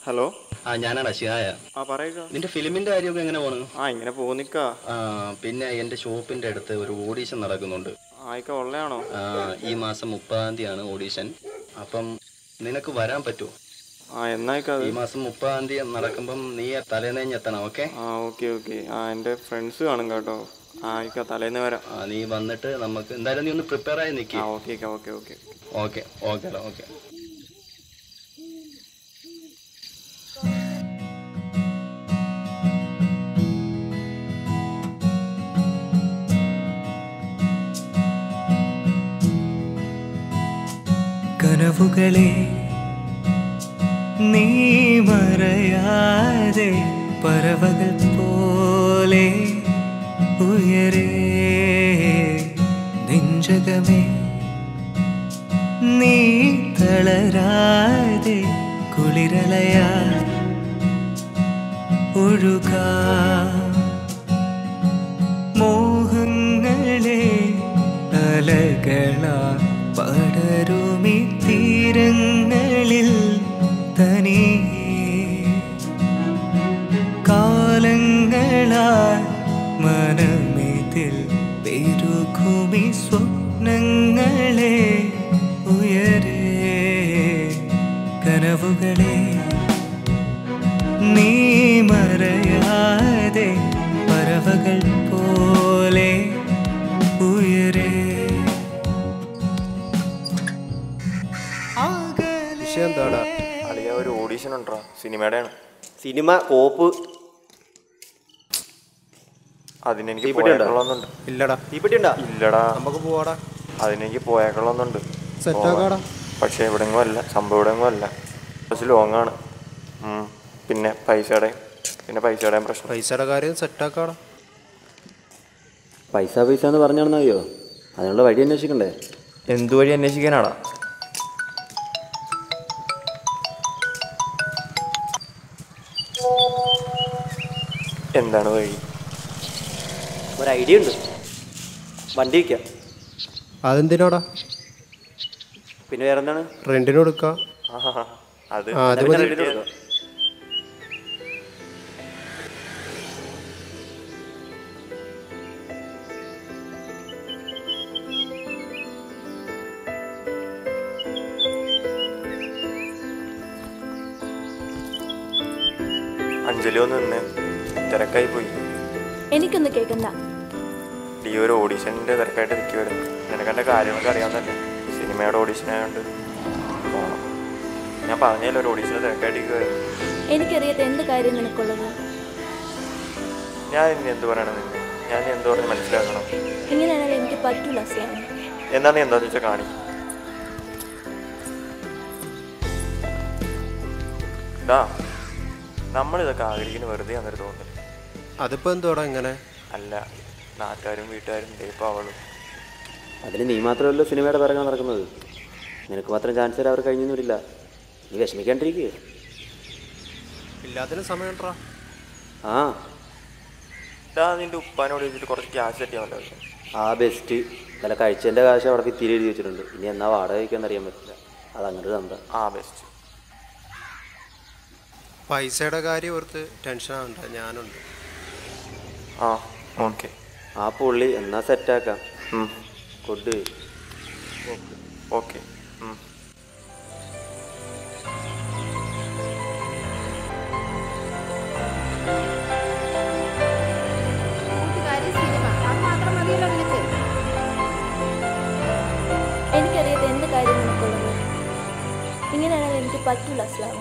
Hello ആ ഞാനാണ് അശിഹായ ആ പറയുക നിന്റെ ഫിലിമിന്റെ കാര്യമൊക്കെ എങ്ങനെ പോണ് ആ ഇങ്ങനെ പോന്നിക്കാ ആ പിന്നെ എൻ്റെ ഷോപ്പിന്റെ അടുത്ത് ഒരു ഓഡീഷൻ നടക്കുന്നുണ്ട് ആയിക്ക ഉള്ളയാണോ ആ, ഈ മാസം മുപ്പതാം തീയതിയാണ് ഓഡീഷൻ അപ്പം നിനക്ക് വരാൻ പറ്റുമോ ആ എന്നായിക്കാ അത് ഈ മാസം മുപ്പതാം തീയതി നടക്കുമ്പം നീ തലേന്നേഞ്ഞ് എത്തണം ഓക്കെ ആ ഓക്കെ ഓക്കെ ആ എൻ്റെ ഫ്രണ്ട്സ് കാണും കേട്ടോ ആ ആയിക്ക തലേന്ന് വരാം ആ നീ വന്നിട്ട് നമുക്ക് എന്തായാലും നീ ഒന്ന് പ്രിപ്പയർ ആയി നിൽക്കുക ആ okay okay okay okay okay okay കനവുകളെ നീ മറയാതെ പറവകൾ പോലെ ഉയരേ നെഞ്ചകമേ നീ തളരാതെ കുളിരലയാ ഒഴുകാ മോഹങ്ങളെ അലകളാ പടരുമി തീരങ്ങളിൽ തനിയേ കാലങ്ങളാൽ മനമിതിൽ പെരുകുമി സ്വപ്നങ്ങളെ ഉയരേ കനവുകളെ നീ മറയാതെ പറവകൾ പോലെ ഉയരേ വിഷയം എന്താടാ അളിയ ഒരു ഓഡീഷൻ ഉണ്ടോ സിനിമയുടെയാണ് സിനിമ കോപ്പ് അതിനെനിക്ക് തീപ്പെട്ടി ഉണ്ടോ? പോയേക്കൊള്ളന്നുണ്ട് ഇല്ലടാ തീപ്പെട്ടി ഉണ്ടാ ഇല്ലടാ നമുക്ക് പോവാടാ അതിനെനിക്ക് പോയേക്കൊള്ളന്നുണ്ട് സെറ്റാക്കാടാ പക്ഷെ എവിടെങ്ങും അല്ല സംഭവം എവിടെങ്ങും അല്ല കുറച്ച് ലോങ് ആണ് ഉം. പിന്നെ പൈസയുടെയും പിന്നെ പൈസയുടെയും പ്രശ്നം പൈസയുടെ കാര്യം സെറ്റാക്കാടാ പൈസ പൈസ എന്ന് പറഞ്ഞാണെന്നറിയോ അതിനുള്ള വഴി അന്വേഷിക്കണ്ടേ എന്തു വഴി അന്വേഷിക്കാനാടാ എന്താണ് വഴി ഒരു ഐഡിയ ഉണ്ട് വണ്ടി വിൽക്കാം അതെന്തിനാടാ പിന്നെ വേറെ എന്താണ് റെന്റിന് കൊടുക്കാം ആഹാ, അത് ആ അത് പിന്നെ മതി റെന്റിന് കൊടുക്കാം അഞ്ജലി ഒന്ന് നിന്ന് തിരക്കായി പോയി എനിക്കൊന്ന് കേൾക്കണ്ട ഈ ഒരു ഓഡീഷൻ്റെ തിരക്കായിട്ട് നിൽക്കുമായിരുന്നു നിനക്ക് എൻ്റെ കാര്യങ്ങളൊക്കെ അറിയാവുന്നല്ലേ സിനിമയുടെ ഓഡീഷൻ ആയതുകൊണ്ട് പോകണം ഞാൻ പറഞ്ഞല്ലോ ഒരു ഓഡീഷൻ്റെ തിരക്കായിട്ട് നിൽക്കുമായിരുന്നു എനിക്കറിയാത്ത എന്ത് കാര്യം നിനക്കുള്ളത് ഞാൻ ഇനി എന്ത് പറയണം നിന്നെ ഞാൻ ഇനി എന്ത് പറഞ്ഞ് മനസ്സിലാക്കണം ഇങ്ങനെയാണെങ്കിൽ എനിക്ക് പറ്റൂല സ്യാം എന്നാ നീ എന്താന്ന് വെച്ചാൽ കാണിക്കും ഇതാ നമ്മളിതൊക്കെ ആഗ്രഹിക്കുന്ന വെറുതെ അന്നൊരു തോന്നല് അതിപ്പോ എന്തോടാ ഇങ്ങനെ അല്ല നാട്ടുകാരും വീട്ടുകാരും ദൈവം അവളും അതിന് നീ മാത്രമല്ലോ സിനിമയുടെ പിറകെ നടക്കുന്നത് നിനക്ക് മാത്രം ചാൻസ് തരാൻ അവർ കഴിഞ്ഞൊന്നും വരില്ല നീ വിഷമിക്കാണ്ടിരിക്കുക എല്ലാത്തിനും സമയം ഉണ്ടോ ആ ഇതാ നിന്റെ ഉപ്പാനോട് ചോദിച്ചിട്ട് കുറച്ച് ക്യാഷ് സെറ്റ് ചെയ്യാൻ ആ ബെസ്റ്റ് വില കഴിച്ചതിൻ്റെ കാശ് അവിടെ ഭിത്തിയിൽ എഴുതി വെച്ചിട്ടുണ്ട് ഇനി എന്നാ വാടക വയ്ക്കാന്ന് അറിയാൻ പറ്റില്ല അത് അങ്ങനെ തന്ത ആ ബെസ്റ്റ് പൈസയുടെ കാര്യം ഓർത്ത് ടെൻഷൻ ആവണ്ട ഞാനുണ്ട് ആ ഓക്കെ ആ പുള്ളി എന്നാ സെറ്റാക്കാം കൊഡ് ഓക്കെ എനിക്കറിയാത്ത എന്ത് കാര്യം നിനക്കുള്ളത് ഇങ്ങനെയാണെങ്കിൽ എനിക്ക് പറ്റൂല സ്ലാം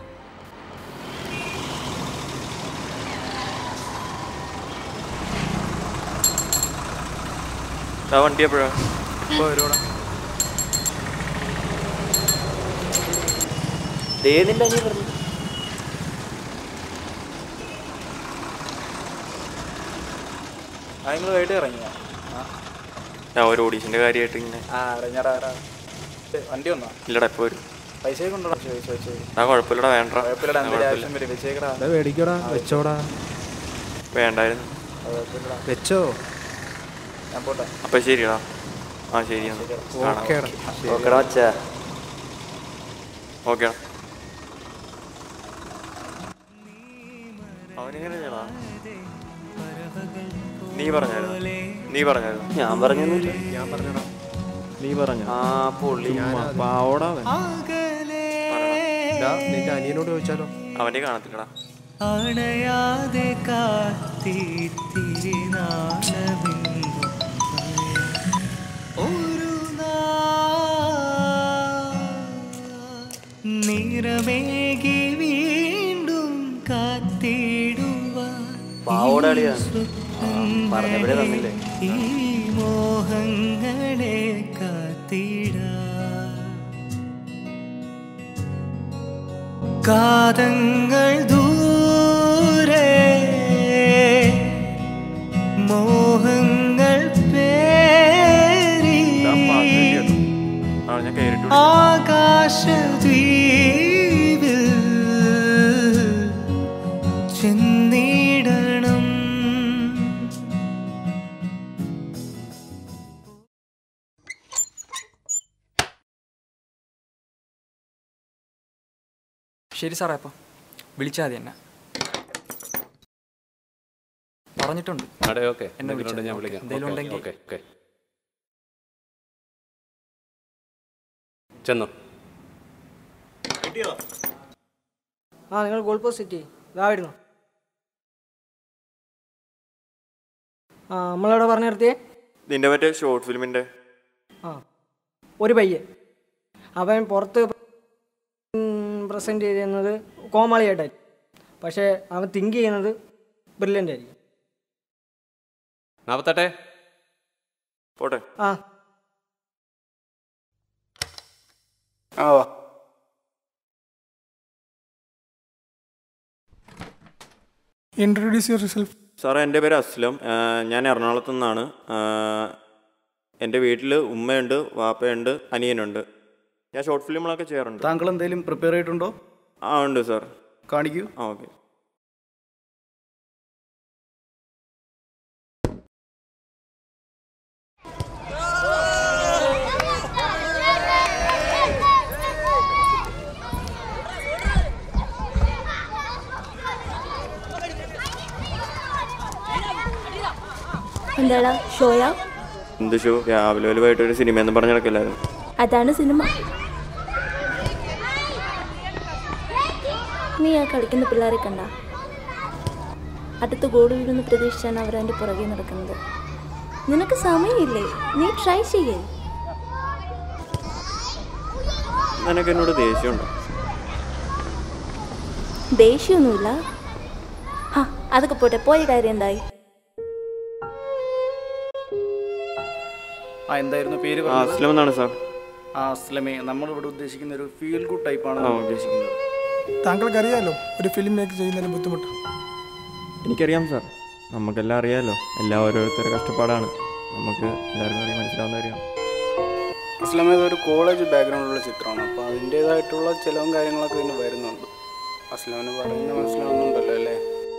ആ വണ്ടി എപ്പോഴാ ഇപ്പൊ വരുവാടാ ദേ നിന്റെ അനിയൻ പറഞ്ഞു ആ നിങ്ങൾ വീട്ടിൽ ഇറങ്ങിയ ഞാൻ ഒരു ഓഡീഷൻ്റെ കാര്യമായിട്ട് ഇങ്ങനെ ആ ഇറങ്ങിയടാ വണ്ടി വന്നോ ഇല്ലടാ ഇപ്പോൾ വരും പൈസ കൊണ്ടോടാ ചോദിച്ചു വെച്ചു ആ കുഴപ്പമില്ലടാ വേണ്ട കുഴപ്പമില്ലടാ എന്തെങ്കിലും ആവശ്യം വരും വെച്ചേക്കടാ എടാ മേടിക്കടാ വെച്ചോടാ വേണ്ടായിരുന്നു അത് കുഴപ്പമില്ലടാ വെച്ചോ ഞാൻ പോട്ടെ അപ്പം ശരിടാ ആ ശരി എന്നാ. കാണാം ഓക്കേടാ ശരി ഓക്കെടാ വച്ചാ ഓക്കെ അവനിങ്ങനെ ചെയ്യണോ നീ പറഞ്ഞായിരുന്നു നീ പറഞ്ഞായിരുന്നു ഞാൻ പറഞ്ഞൊന്നുമില്ല ഞാൻ പറഞ്ഞടാ നീ പറഞ്ഞു ആ പുള്ളി പാവോടാ അവൻ ഡാ, നിന്റെ അനിയനോട് ചോദിച്ചാലോ അവന്റെ കാണത്തില്ലടാ അണയാതെ കാത്തിത്തിരി നാളമെന്നും ഒരു നിറമേകി വീണ്ടും കാത്തിടുവാൻ പാവോടെ അളിയാ പറഞ്ഞപ്പോഴേ തന്നില്ലേ ഈ മോഹങ്ങളെ കാത്തിടാ കാതങ്ങൾ ദൂരെ മോഹങ്ങൾ പേരി ഇതാ പാട്ട് കിട്ടിയത്. ആ ഞാൻ കയറിട്ട് ആകാശദ്വീപിൽ ചെന്നിടണം ശരി സാറേ അപ്പം വിളിച്ചാൽ മതി എന്നെ പറഞ്ഞിട്ടുണ്ട് അതെ ഓക്കെ എന്നെ എന്തെങ്കിലും ഉണ്ടെങ്കിൽ ഞാൻ വിളിച്ചാൽ വിളിക്കാം എന്തെങ്കിലും ഓക്കെ, ഉണ്ടെങ്കിൽ ഓക്കെ ഓക്കെ ചെന്നോ ആ നിങ്ങൾ ഗോൾ പോസ്റ്റ് സിറ്റി ഇതായിരുന്നു ആ നമ്മളെവിടെ പറഞ്ഞു നിർത്തിയേ നിന്റെ മറ്റേ ഷോർട്ട് ഫിലിമിന്റെ ആ ഒരു പയ്യൻ അവൻ പുറത്ത് പ്രസൻറ്റ് ചെയ്യുന്നത് കോമാളിയായിട്ടായിരിക്കും പക്ഷേ അവൻ തിങ്ക് ചെയ്യുന്നത് ബ്രില്യൻ്റ് ആയിരിക്കും നാപ്പത്തെട്ടെ പോട്ടെ ആ ആ വാ ഇൻട്രൊഡ്യൂസ് യുവർ സെൽഫ് സാറേ എൻ്റെ പേര് അസ്ലം ആ, ഞാൻ എറണാകുളത്തു നിന്നാണ് ആ, എൻ്റെ വീട്ടിൽ ഉമ്മയുണ്ട് വാപ്പയുണ്ട് അനിയനുണ്ട് ഞാൻ ഷോർട്ട് ഫിലിമുകളൊക്കെ ചെയ്യാറുണ്ട് താങ്കൾ എന്തെങ്കിലും പ്രിപ്പയർ ചെയ്തിട്ടുണ്ടോ ആ ഉണ്ട് സാർ കാണിക്കൂ ആ ഓക്കെ എന്താടാ ഷോയാ എന്ത് ഷോ രാവിലെ വലുതായിട്ട് ഒരു സിനിമ എന്ന് പറഞ്ഞ് നടക്കില്ലായിരുന്നു അതാണ് സിനിമ നീ ആ കളിക്കുന്ന പിള്ളേരെ കണ്ട അടുത്ത് ഗോഡ് വീഴുന്ന പ്രതീക്ഷിച്ചാണ് അവർ അതിൻ്റെ പുറകെ നടക്കുന്നത് നിനക്ക് സമയമില്ലേ നീ ട്രൈ ചെയ്യേ നിനക്ക് എന്നോട് ദേഷ്യമുണ്ടോ ദേഷ്യമൊന്നുമില്ല ആ അതൊക്കെ പോട്ടെ പോയ കാര്യം എന്തായി ആ എന്തായിരുന്നു പേര് ആ പറഞ്ഞത് അസ്ലം എന്നാണ് സാർ ആ അസ്ലമേ നമ്മളിവിടെ ഉദ്ദേശിക്കുന്ന ഒരു ഫീൽ ഗുഡ് ടൈപ്പാണ് ആ, ഉദ്ദേശിക്കുന്നത് താങ്കൾക്കറിയാലോ ഒരു ഫിലിം മേക്ക് ചെയ്യുന്നതിന് ബുദ്ധിമുട്ട് എനിക്കറിയാം സാർ നമുക്കെല്ലാം അറിയാമല്ലോ എല്ലാ ഓരോരുത്തരുടെ കഷ്ടപ്പാടാണ് നമുക്ക് എല്ലാവർക്കും അറിയാൻ മനസ്സിലാവുന്ന കാര്യമാണ് അസ്ലാം ഇതൊരു കോളേജ് ബാക്ക്ഗ്രൗണ്ടിലുള്ള ചിത്രമാണ് അപ്പോൾ അതിൻ്റേതായിട്ടുള്ള ചിലവും കാര്യങ്ങളൊക്കെ ഇതിന് വരുന്നുണ്ട് അസ്ലാമിന് പറയുന്നത് മനസ്സിലാവുന്നുണ്ടല്ലോ അല്ലേ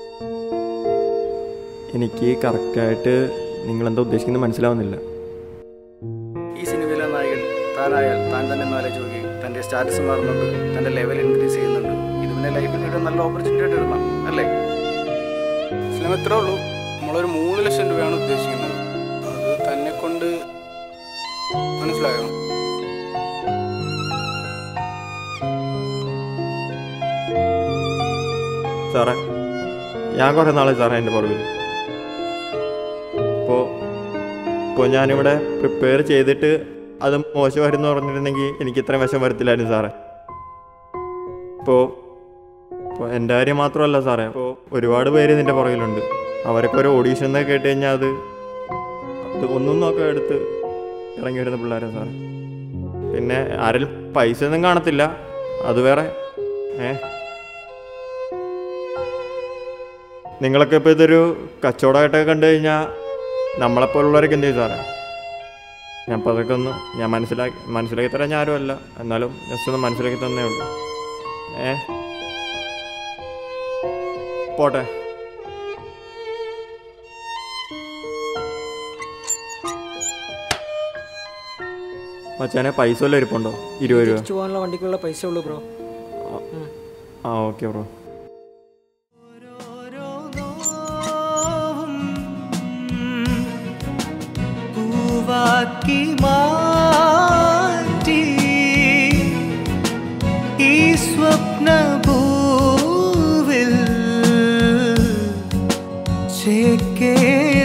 എനിക്ക് കറക്റ്റായിട്ട് നിങ്ങളെന്താ ഉദ്ദേശിക്കുന്നത് മനസ്സിലാവുന്നില്ല ഈ സിനിമയിലെ നായകൻ താനായാൽ താൻ തന്നെ ഒന്ന് ആലോചിച്ച് നോക്കി തൻ്റെ സ്റ്റാറ്റസ് മാറുന്നുണ്ട് തൻ്റെ ലെവൽ ഇൻക്രീസ് ചെയ്യുന്നുണ്ട് ഇത് പിന്നെ ലൈഫിൽ ഒരു നല്ല ഓപ്പർച്യൂണിറ്റി ആയിട്ട് എടുക്കണം അല്ലേ അസ്ലാം എത്രേ ഉള്ളൂ നമ്മളൊരു മൂന്ന് ലക്ഷം രൂപയാണ് ഉദ്ദേശിക്കുന്നത് അത് തന്നെ കൊണ്ട് മനസ്സിലായോ സാറേ ഞാൻ കുറേ നാളെ സാറേ എൻ്റെ പുറകിൽ ഇപ്പോൾ ഇപ്പോൾ ഞാനിവിടെ പ്രിപ്പയർ ചെയ്തിട്ട് അത് മോശമായിരുന്നു പറഞ്ഞിരുന്നെങ്കിൽ എനിക്ക് ഇത്രയും വിഷം വരത്തില്ലായിരുന്നു സാറേ ഇപ്പോൾ ഇപ്പോൾ എൻ്റെ കാര്യം മാത്രമല്ല സാറേ ഇപ്പോൾ ഒരുപാട് പേര് ഇതിൻ്റെ പുറകിലുണ്ട് അവരൊക്കെ ഒരു ഓഡീഷൻ എന്നൊക്കെ കേട്ട് കഴിഞ്ഞാൽ അത് അത് ഒന്നും നോക്കാൻ എടുത്ത് ഇറങ്ങി വരുന്ന പിള്ളേരാ സാറേ പിന്നെ ആരെങ്കിലും പൈസ ഒന്നും കാണത്തില്ല അത് വേറെ ഏ നിങ്ങളൊക്കെ ഇപ്പോൾ ഇതൊരു കച്ചവടമായിട്ടൊക്കെ കണ്ടു കഴിഞ്ഞാൽ നമ്മളെപ്പോലുള്ളവരൊക്കെ എന്ത് ചെയ്യും സാറേ ഞാൻ അപ്പോൾ അതൊക്കെ ഒന്ന് ഞാൻ മനസ്സിലാക്കി മനസ്സിലാക്കി തരാൻ ഞാൻ ആരുമല്ല എന്നാലും ജസ്റ്റ് ഒന്ന് മനസ്സിലാക്കി തന്നേ ഉള്ളൂ ഏ പോട്ടെ മച്ചാനെ പൈസ വല്ലതും ഇരിപ്പുണ്ടോ ഇരുപത് രൂപ തിരിച്ചു പോകാനുള്ള വണ്ടിക്കുള്ള പൈസ ഉള്ളൂ ബ്രോ ആ ഓക്കെ ബ്രോ ഓരോ ആക്കി മാറ്റി ഈ സ്വപ്നഭൂവിൽ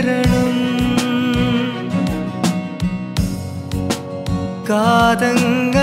ചേക്കേറണം കാതങ്ങൾ